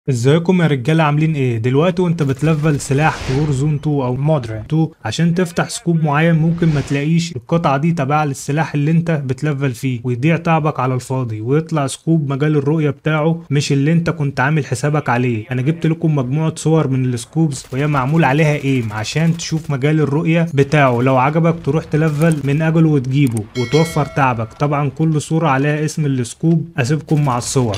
ازيكم يا رجاله عاملين ايه دلوقتي وانت بتلفل سلاح في وور زون 2 او مودرن 2 عشان تفتح سكوب معين ممكن ما تلاقيش القطعه دي تبع للسلاح اللي انت بتلفل فيه ويضيع تعبك على الفاضي ويطلع سكوب مجال الرؤيه بتاعه مش اللي انت كنت عامل حسابك عليه انا جبت لكم مجموعه صور من السكوبز وهي معمول عليها ايم عشان تشوف مجال الرؤيه بتاعه لو عجبك تروح تلفل من اجله وتجيبه وتوفر تعبك طبعا كل صوره عليها اسم السكوب اسيبكم مع الصور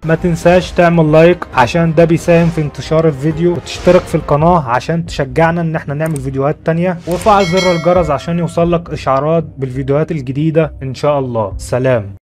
ما تنساش تعمل لايك عشان ده بيساهم في انتشار الفيديو وتشترك في القناة عشان تشجعنا ان احنا نعمل فيديوهات تانية وفعل زر الجرس عشان يوصلك اشعارات بالفيديوهات الجديدة ان شاء الله سلام